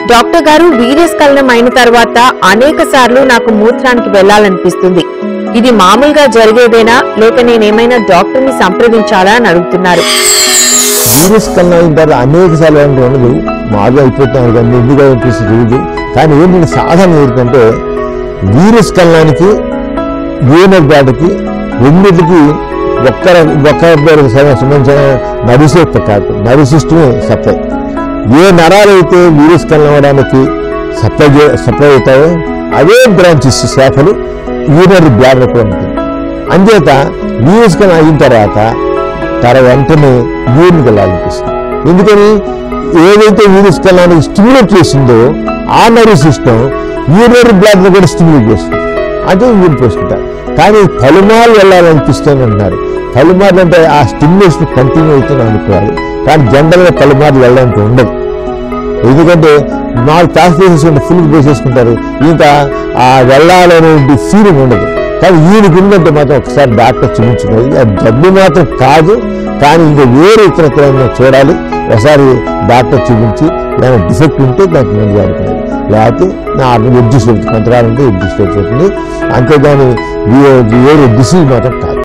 doctor గారు వీర్యస్ఖలనం అయిన తర్వాత అనేక సార్లు నాకు మూత్రానికి వెళ్లాలనిపిస్తుంది ఇది మామూలుగా జరిగేదేనా లేక నేనేమైనా డాక్టర్ ని సంప్రదించాలా అని అడుగుతున్నారు వీరస్ కన్నా తర్వాత అనేక సార్లు అంటే ఉండదు మాది అయిపోతున్నాను కానీ ఎందుకు అనిపిస్తే తెలియదు కానీ ఏంటంటే సాధారణ ఏంటంటే వీరస్ కల్లానికి యూనర్ బ్యాడ్కి రెండింటికి ఒక్క ఒక్క సంబంధించిన నరిసేట్ కాదు నరి సిస్టమే సప్లై ఏ నరాలు అయితే వీరస్ కలవడానికి సప్లై చే- సప్లై అవుతాయో అవే బ్రాంచెస్ శాఖలు యూనరీ బ్లాడర్ కూడా ఉంటుంది అంచేత వీరస్ కన్నా అయిన తర్వాత తర వెంటనే యూరిన్ వెళ్ళాలనిపిస్తుంది ఎందుకని ఏదైతే వీరస్ కళ్ళానికి స్టిమ్యులేట్ చేసిందో ఆ నర్వ్ సిస్టమ్ యూరినరీ బ్లాడర్ కూడా స్టిమ్యులేట్ చేస్తుంది అంటే యూరిన్ పోసుకుంటారు కానీ పలుమార్లు వెళ్ళాలనిపిస్తుంది అంటున్నారు పలుమార్లు అంటే ఆ స్టిమ్యులేషన్ కంటిన్యూ అవుతుంది అనుకోవాలి కానీ జనరల్గా పలుమార్లు వెళ్ళడానికి ఉండదు ఎందుకంటే నాలుగు తాసు వేసేసుకుంటే ఫుల్ వేసేసుకుంటారు ఇంకా ఆ వెళ్ళాలనే ఫీలింగ్ ఉండదు కానీ ఈయనకి ఉందంటే మాత్రం ఒకసారి డాక్టర్ చూపించుకోవాలి అది జబ్బు మాత్రం కాదు కానీ ఇంకా వేరే ఇతరత్రంగా చూడాలి ఒకసారి డాక్టర్ చూపించి ఏమైనా డిఫెక్ట్ ఉంటే దానికి మందు వాడుకోవాలి లేకపోతే నా అడ్జస్ట్ అవుతుంది కొంతకాలం ఉంటే అడ్జస్ట్ అయిపోతుంది అంతేగాని వేరే డిసీజ్ మాత్రం కాదు